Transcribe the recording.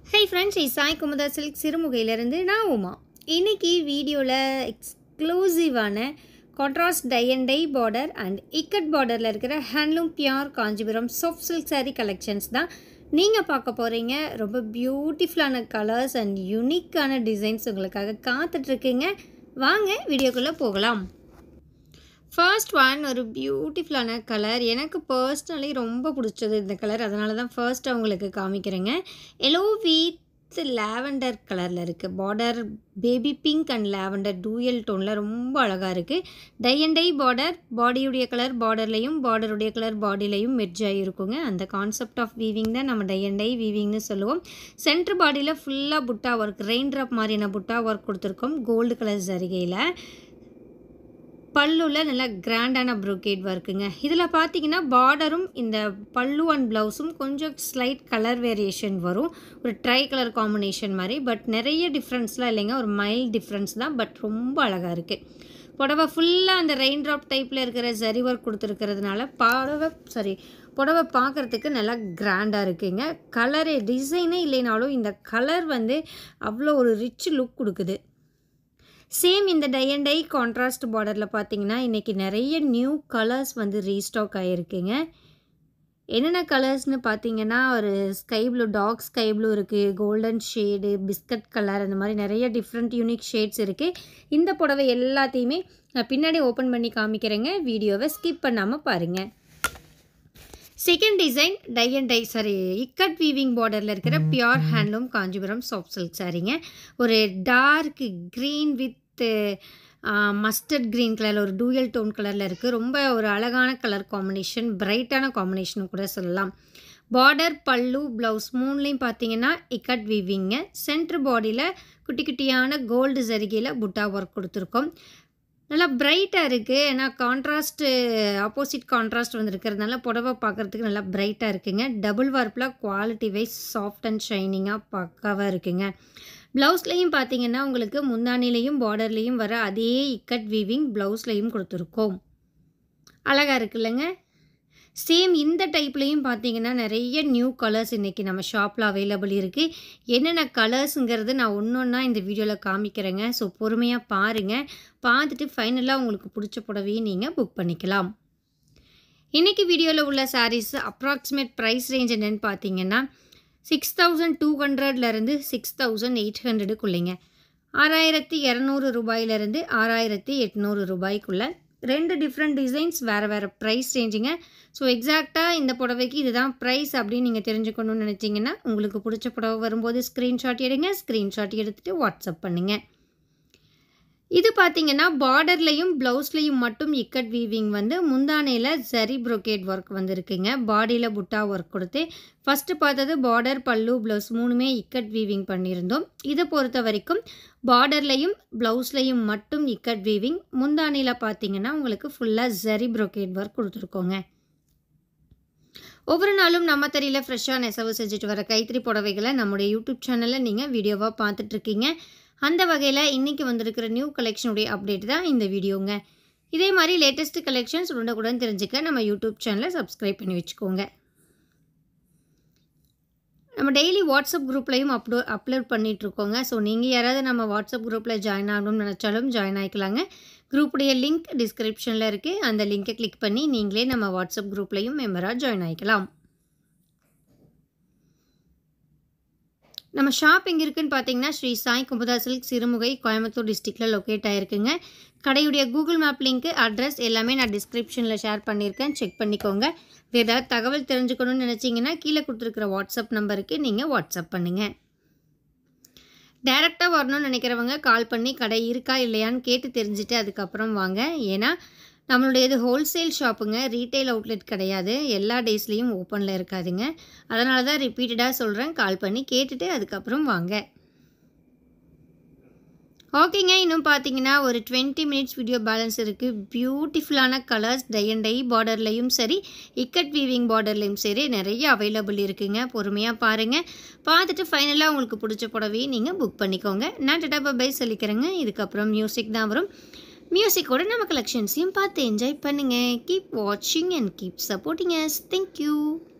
high friends இ Sai Kumudha silk சிறுமுகையிலேருந்து நான் உமா இன்னைக்கு வீடியோவில் எக்ஸ்க்ளூசிவான contrast tie and tie border and ikat பார்டரில் இருக்கிற handloom pure Kanchipuram soft silk saree collections தான் நீங்கள் பார்க்க போகிறீங்க ரொம்ப பியூட்டிஃபுல்லான கலர்ஸ் அண்ட் யூனிக்கான டிசைன்ஸ் உங்களுக்காக காத்துட்ருக்குங்க வாங்க வீடியோக்குள்ளே போகலாம் ஃபர்ஸ்ட் ஒன் ஒரு பியூட்டிஃபுல்லான கலர் எனக்கு பர்சனலி ரொம்ப பிடிச்சது இந்த கலர் அதனால தான் ஃபர்ஸ்ட் உங்களுக்கு காமிக்கிறேங்க எல்லோ வித் லாவெண்டர் கலரில் இருக்குது border baby pink and lavender dual டோனில் ரொம்ப அழகாக இருக்குது டை அண்ட் டை பார்டர் பாடியுடைய கலர் பார்டர்லையும் பார்டருடைய கலர் பாடியிலையும் மெர்ஜ் ஆகிருக்குங்க அந்த கான்செப்ட் ஆஃப் வீவிங் தான் நம்ம டை அண்ட் டை வீவிங்னு சொல்லுவோம் சென்டர் பாடியில் ஃபுல்லாக புட்டா ஒர்க் ரெயின் ட்ராப் மாதிரியான புட்டா ஒர்க் கொடுத்துருக்கோம் கோல்டு கலர் சரிகையில் பல்லுவில் நல்லா கிராண்டான ப்ரொகேட் ஒர்க்குங்க இதில் பார்த்தீங்கன்னா பார்டரும் இந்த பல்லு அண்ட் ப்ளவுஸும் கொஞ்சம் ஸ்லைட் கலர் வேரியேஷன் வரும் ஒரு ட்ரை கலர் காம்பினேஷன் மாதிரி பட் நிறைய டிஃப்ரென்ஸ்லாம் இல்லைங்க ஒரு மைல்ட் டிஃப்ரென்ஸ் தான் பட் ரொம்ப அழகாக இருக்குது புடவை ஃபுல்லாக அந்த ரெயின் ட்ராப் டைப்பில் இருக்கிற ஜரி ஒர்க் கொடுத்துருக்கிறதுனால புடவை சாரி புடவை பார்க்குறதுக்கு நல்லா கிராண்டாக இருக்குங்க கலரு டிசைனே இல்லைனாலும் இந்த கலர் வந்து அவ்வளோ ஒரு ரிச் லுக் கொடுக்குது சேம் இந்த டை அண்ட் டை கான்ட்ராஸ்ட் பார்டரில் பார்த்தீங்கன்னா இன்றைக்கி நிறைய நியூ கலர்ஸ் வந்து ரீஸ்டாக் ஆகிருக்குங்க என்னென்ன கலர்ஸ்னு பார்த்தீங்கன்னா ஒரு sky blue dark sky blue இருக்குது கோல்டன் ஷேடு பிஸ்கட் கலர் அந்த மாதிரி நிறைய டிஃப்ரெண்ட் யூனிக் ஷேட்ஸ் இருக்குது இந்த புடவை எல்லாத்தையுமே நான் பின்னாடி ஓப்பன் பண்ணி காமிக்கிறேங்க வீடியோவை ஸ்கிப் பண்ணாமல் பாருங்கள் second design tie and tie saree ikat weaving பார்டரில் இருக்கிற pure handloom Kanchipuram soft silk சாரீங்க ஒரு dark green with mustard green கலரில் ஒரு டூயல் டோன் கலரில் இருக்குது ரொம்ப ஒரு அழகான கலர் காம்பினேஷன் பிரைட்டான காம்பினேஷன் கூட சொல்லலாம் பார்டர் பல்லு ப்ளவுஸ் மூணுலேயும் பார்த்தீங்கன்னா இக்கட் வீவிங்க சென்ட்ரு பாடியில் குட்டி குட்டியான கோல்டு ஜரிகையில் புட்டா ஒர்க் கொடுத்துருக்கோம் நல்லா பிரைட்டாக இருக்குது ஏன்னா கான்ட்ராஸ்ட்டு ஆப்போசிட் கான்ட்ராஸ்ட் வந்துருக்கிறதுனால புடவை பார்க்குறதுக்கு நல்லா பிரைட்டாக இருக்குங்க டபுள் வார்ப்பில் குவாலிட்டி வைஸ் சாஃப்ட் அண்ட் ஷைனிங்காக பக்காவாக இருக்குங்க ப்ளவுஸ்லேயும் பார்த்தீங்கன்னா உங்களுக்கு முந்தானிலையும் பார்டர்லேயும் வர அதே இக்கட் வீவிங் ப்ளவுஸ்லேயும் கொடுத்துருக்கோம் அழகாக இருக்குல்லங்க சேம் இந்த டைப்லேயும் பார்த்தீங்கன்னா நிறைய நியூ கலர்ஸ் இன்றைக்கி நம்ம ஷாப்பில் அவைலபிள் இருக்குது என்னென்ன கலர்ஸுங்கிறது நான் ஒன்று ஒன்றா இந்த வீடியோவில் காமிக்கிறேங்க ஸோ பொறுமையாக பாருங்கள் பார்த்துட்டு ஃபைனலாக உங்களுக்கு பிடிச்ச புடவையை நீங்கள் புக் பண்ணிக்கலாம் இன்றைக்கி வீடியோவில் உள்ள சாரீஸ் அப்ராக்சிமேட் ப்ரைஸ் ரேஞ்ச் என்னென்னு பார்த்தீங்கன்னா சிக்ஸ் தௌசண்ட் டூ ஹண்ட்ரட்லேருந்து சிக்ஸ் தௌசண்ட் எயிட் ஹண்ட்ரடுக்குள்ளேங்க ஆறாயிரத்தி இரநூறு ரூபாயிலேருந்து ஆறாயிரத்தி எட்நூறு ரூபாய்க்குள்ளே ரெண்டு டிஃப்ரெண்ட் டிசைன்ஸ் வேறு வேறு ப்ரைஸ் ரேஞ்சுங்க ஸோ எக்ஸாக்டாக இந்த புடவைக்கு இதுதான் ப்ரைஸ் அப்படின்னு நீங்கள் தெரிஞ்சுக்கணும்னு நினச்சிங்கன்னா உங்களுக்கு பிடிச்ச புடவை வரும்போது ஸ்க்ரீன்ஷாட் எடுங்க ஸ்க்ரீன்ஷாட் எடுத்துகிட்டு வாட்ஸ்அப் பண்ணுங்கள் இது பார்த்தீங்கன்னா பார்டர்லையும் ப்ளவுஸ்லையும் மட்டும் இக்கட் வீவிங் வந்து முந்தானையில் ஜரி ப்ரொகேட் ஒர்க் வந்துருக்குங்க பாடியில் புட்டா ஒர்க் கொடுத்து ஃபஸ்ட்டு பார்த்தது பார்டர் பல்லு ப்ளவுஸ் மூணுமே இக்கட் வீவிங் பண்ணியிருந்தோம் இதை பொறுத்த வரைக்கும் பார்டர்லையும் ப்ளவுஸ்லையும் மட்டும் இக்கட் வீவிங் முந்தானையில் பார்த்தீங்கன்னா உங்களுக்கு ஃபுல்லாக ஜரி ப்ரொகேட் ஒர்க் கொடுத்துருக்கோங்க ஒவ்வொரு நாளும் நம்ம தெரியல ஃப்ரெஷ்ஷாக நெசவு செஞ்சுட்டு வர கைத்தறி புடவைகளை நம்முடைய யூடியூப் சேனலில் நீங்கள் வீடியோவாக பார்த்துட்ருக்கீங்க அந்த வகையில் இன்றைக்கி வந்திருக்கிற நியூ கலெக்ஷனுடைய அப்டேட் தான் இந்த வீடியோங்க இதே மாதிரி லேட்டஸ்ட் கலெக்ஷன்ஸ் உடனுக்குடன் தெரிஞ்சுக்க நம்ம யூடியூப் சேனலை சப்ஸ்கிரைப் பண்ணி வச்சுக்கோங்க நம்ம டெய்லி வாட்ஸ்அப் குரூப்லையும் அப்லோ அப்லோட் பண்ணிகிட்ருக்கோங்க ஸோ நீங்கள் யாராவது நம்ம வாட்ஸ்அப் குரூப்பில் ஜாயின் ஆகணும்னு நினச்சாலும் ஜாயின் ஆகிக்கலாங்க குரூப்புடைய லிங்க் டிஸ்கிரிப்ஷனில் இருக்குது அந்த லிங்க்கை கிளிக் பண்ணி நீங்களே நம்ம வாட்ஸ்அப் குரூப்லையும் மெம்பராக ஜாயின் ஆகிக்கலாம் நம்ம ஷாப் எங்கே இருக்குன்னு பார்த்தீங்கன்னா ஸ்ரீ சாய் குமுதா சில்க் சிறுமுகை கோயம்புத்தூர் டிஸ்ட்ரிக்டில் லொக்கேட் ஆகிருக்குங்க கடையுடைய கூகுள் மேப் லிங்க்கு அட்ரஸ் எல்லாமே நான் டிஸ்கிரிப்ஷனில் ஷேர் பண்ணியிருக்கேன் செக் பண்ணிக்கோங்க ஏதாவது தகவல் தெரிஞ்சுக்கணும்னு நினச்சிங்கன்னா கீழே கொடுத்துருக்குற வாட்ஸ்அப் நம்பருக்கு நீங்கள் வாட்ஸ்அப் பண்ணுங்கள் டேரெக்டாக வரணும்னு நினைக்கிறவங்க கால் பண்ணி கடை இருக்கா இல்லையான்னு கேட்டு தெரிஞ்சுட்டு அதுக்கப்புறம் வாங்க ஏன்னா நம்மளுடையது ஹோல்சேல் ஷாப்புங்க ரீட்டைல் அவுட்லெட் கிடையாது எல்லா டேஸ்லேயும் ஓப்பனில் இருக்காதுங்க அதனால தான் ரிப்பீட்டடாக சொல்கிறேன் கால் பண்ணி கேட்டுட்டு அதுக்கப்புறம் வாங்க ஓகேங்க இன்னும் பார்த்தீங்கன்னா ஒரு டுவெண்ட்டி மினிட்ஸ் வீடியோ பேலன்ஸ் இருக்குது பியூட்டிஃபுல்லான கலர்ஸ் டை அண்ட் டை பார்டர்லையும் சரி இக்கட் வீவிங் பார்டர்லையும் சரி நிறைய அவைலபிள் இருக்குங்க பொறுமையாக பாருங்கள் பார்த்துட்டு ஃபைனலாக உங்களுக்கு பிடிச்ச புடவையை நீங்கள் புக் பண்ணிக்கோங்க நான் டட்டா பை சொல்லிக்கிறேங்க இதுக்கப்புறம் மியூசிக் தான் வரும் மியூசிக்கோட நம்ம கலெக்ஷன்ஸையும் பார்த்து என்ஜாய் பண்ணுங்கள் கீப் வாட்சிங் and keep supporting yes thank you